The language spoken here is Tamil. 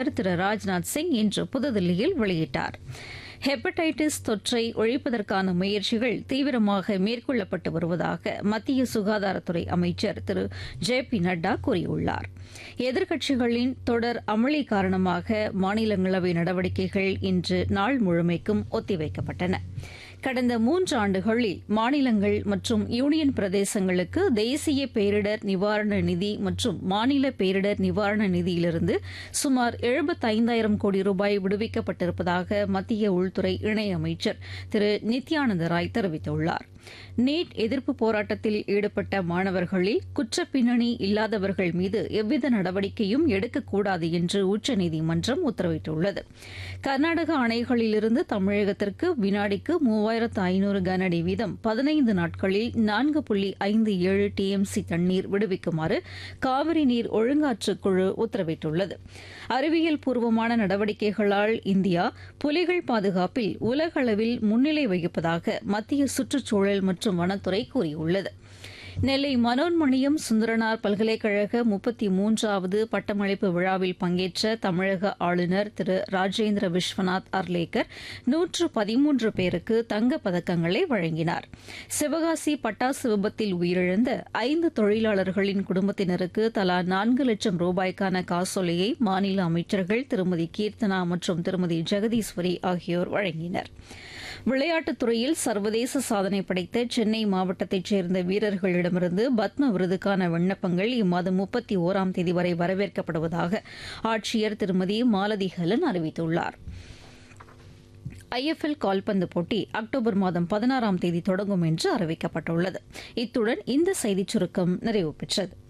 அமைச்சர் திரு ராஜ்நாத் சிங் இன்று புதுதில்லியில் வெளியிட்டார் ஹெப்படைட்டிஸ் தொற்றை ஒழிப்பதற்கான முயற்சிகள் தீவிரமாக மேற்கொள்ளப்பட்டு வருவதாக மத்திய சுகாதாரத்துறை அமைச்சர் திரு ஜே பி நட்டா கூறியுள்ளார் எதிர்க்கட்சிகளின் தொடர் அமளி காரணமாக மாநிலங்களவை நடவடிக்கைகள் இன்று நாள் முழுமைக்கும் ஒத்திவைக்கப்பட்டன கடந்த மூன்று ஆண்டுகளில் மாநிலங்கள் மற்றும் யூனியன் பிரதேசங்களுக்கு தேசிய பேரிடர் நிவாரண நிதி மற்றும் மாநில பேரிடர் நிவாரண நிதியிலிருந்து சுமார் எழுபத்தைந்தாயிரம் கோடி ரூபாய் விடுவிக்கப்பட்டிருப்பதாக மத்திய உள்துறை இணையமைச்சர் திரு நித்யானந்த ராய் தெரிவித்துள்ளார் நீட் எதிர்ப்பு போராட்டத்தில் ஈடுபட்ட மாணவர்களில் குற்றப் பின்னணி இல்லாதவர்கள் மீது எவ்வித நடவடிக்கையும் எடுக்கக்கூடாது என்று உச்சநீதிமன்றம் உத்தரவிட்டுள்ளது கர்நாடக அணைகளிலிருந்து தமிழகத்திற்கு வினாடிக்கு மூவாயிரத்து ஐநூறு கனஅடி வீதம் பதினைந்து நாட்களில் நான்கு புள்ளி ஐந்து ஏழு டிஎம்சி தண்ணீர் விடுவிக்குமாறு காவிரி நீர் ஒழுங்காற்று குழு உத்தரவிட்டுள்ளது அறிவியல் பூர்வமான நடவடிக்கைகளால் இந்தியா புலிகள் பாதுகாப்பில் உலக அளவில் முன்னிலை வகிப்பதாக மத்திய சுற்றுச்சூழல் மற்றும் வனத்துறை கூறியுள்ளது நெல்லை மனோன்மணியம் சுந்தரனார் பல்கலைக்கழக முப்பத்தி மூன்றாவது பட்டமளிப்பு விழாவில் பங்கேற்ற தமிழக ஆளுநர் திரு ராஜேந்திர விஸ்வநாத் அர்லேக்கர் நூற்று பதிமூன்று பேருக்கு தங்கப் பதக்கங்களை வழங்கினார் சிவகாசி பட்டாசு விபத்தில் உயிரிழந்த ஐந்து தொழிலாளர்களின் குடும்பத்தினருக்கு தலா நான்கு லட்சம் ரூபாய்க்கான காசோலையை மாநில அமைச்சர்கள் திருமதி கீர்த்தனா மற்றும் திருமதி ஜெகதீஸ்வரி ஆகியோர் வழங்கினர் விளையாட்டுத் துறையில் சர்வதேச சாதனை படைத்த சென்னை மாவட்டத்தைச் சேர்ந்த வீரர்களிடமிருந்து பத்ம விருதுக்கான விண்ணப்பங்கள் இம்மாதம் முப்பத்தி ஓராம் தேதி வரை வரவேற்கப்படுவதாக ஆட்சியர் திருமதி மாலதி ஹலன் அறிவித்துள்ளார் ஐஎஃப்எல் கால்பந்து போட்டி அக்டோபர் மாதம் பதினாறாம் தேதி தொடங்கும் என்று அறிவிக்கப்பட்டுள்ளது இத்துடன் இந்த செய்திச் சுருக்கம் நிறைவு பெற்றது